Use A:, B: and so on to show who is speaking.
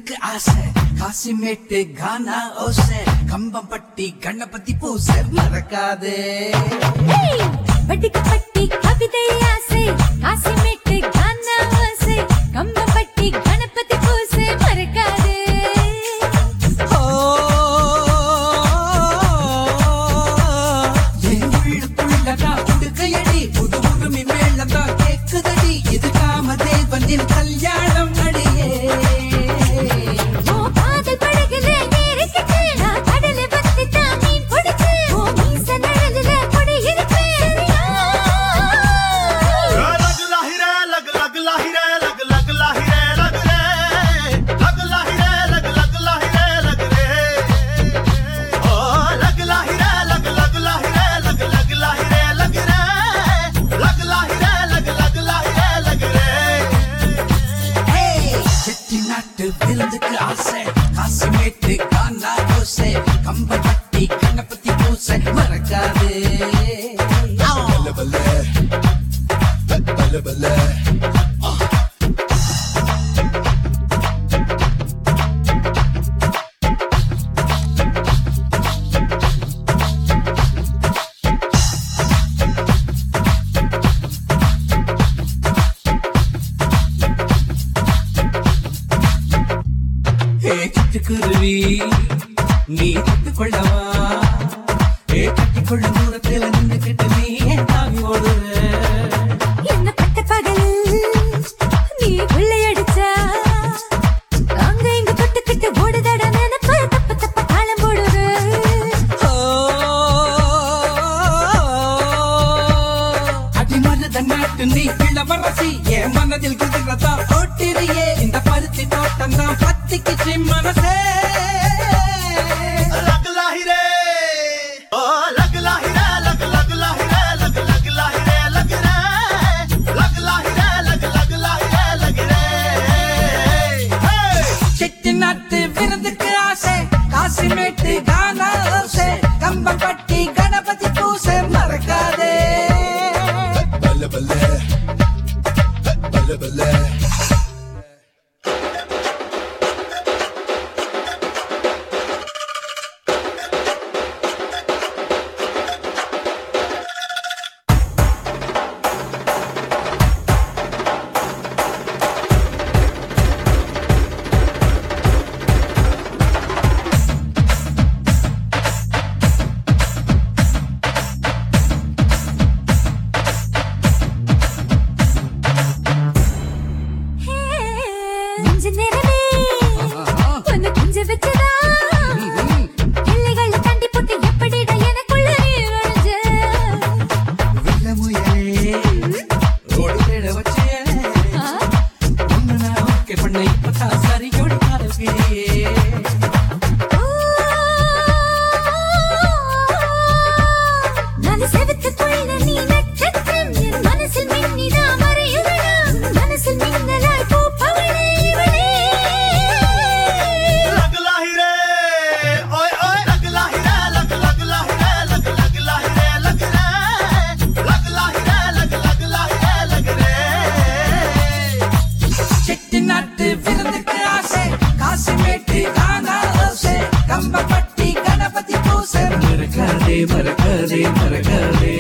A: விருந்துக்கு ஆசை காசிமேட்டு கானா ஓசை கம்பம்பட்டி கணபதி பூசை மறக்காதே
B: ஏய், வட்டிக்கு பட்டி கவிதை ஆசை காசிமேட்டு கானா ஆசை கம்பப்பட்டி கணபதி பூசை மறக்காதே
A: ஓ, என் உள்ளுக்குள்ளதான் உடுக்கையடி புது உரிமை மேளதான் கேக்குதடி இது காமதேவனின் கல்யாணம் அடியே
B: ஓ காதல் படகுல ஏறிக்கிட்டு நான் கடலை வத்தி தான் மீன் பிடிச்சு ஓ மீச நிழலுல கொடி இருக்கு
C: लग लाही रे लग लग लाही रे लग लग लाही रे लग रे लग लाही रे लग लग लाही रे लग रे ओ लग लाही रे लग लग लाही रे लग लग लाही रे लग रे लग लाही रे लग लग लाही रे लग रे
A: செட்டிநாட்டு விருந்துக்கு ஆசை காசிமேட்டு கானா ஓசை கம்பம்பட்டி கணபதி பூசை மறக்காதே ஏ சிட்டுக்குருவி நீ கட்டுக்கொள்ளவா ஏ கட்டிக்கொள்ள தூரத்தில் நின்றுக்கிட்டு நீ ஏன் தாவி ஓடுற
B: என்ன பட்ட பகல் நீ கொள்ளையடிச்சா அங்க இங்க தொட்டுக்கிட்டு ஓடுதட நினைப்ப தப்பு தப்ப தாளம் போடுது
A: அடிமருத நாட்டு நீ இளவரசி என் மனதில் குதிரதா ஓட்டிரியே இந்த பருத்தி தோட்டம் தான் பத்திக்குச்சு மனசே
C: लग लाही रे ओ लग लाही रे लग लग लाही रे लग लग लाही रे लग रे लग लाही रे लग लग लाही रे लग रे हे
A: செட்டி நாட்டு விருந்துக்கு ஆசை காசிமேட்டு கானா ஓசை கம்பம்பட்டி கணபதி பூசை மறக்காதே
B: நெஞ்ச நேரமே உன்னை குஞ்ச வச்சதா பிள்ளைகளை தண்டி போட்டு எப்படிடா எனக்குள்ள நீ விளைஞ்ச
A: வெள்ள முயலே ஓடி தேட வச்சே ஒன்னு நான் ஓகே பண்ண இப்பதான் சரியோடி காதல் கிளியே
B: நான் செவத்துக்குள்ள நீ நட்சத்திரம் என் மனசில் மின்னிடா மறையுதடா மனசில் மின்னலாய் பூப்பவளே இவளே
C: लग लाही रे ओए ओए लग लाही रे लग लग लाही रे लग लग लाही रे लग रे लग लाही रे लग लग लाही रे लग रे
A: செட்டி நாட்டு விருந்துக்கு ஆசை காசிமேட்டு கானா ஓசை கம்பப்பட்டி கணபதி பூசை மறக்காதே மறக்காதே மறக்காதே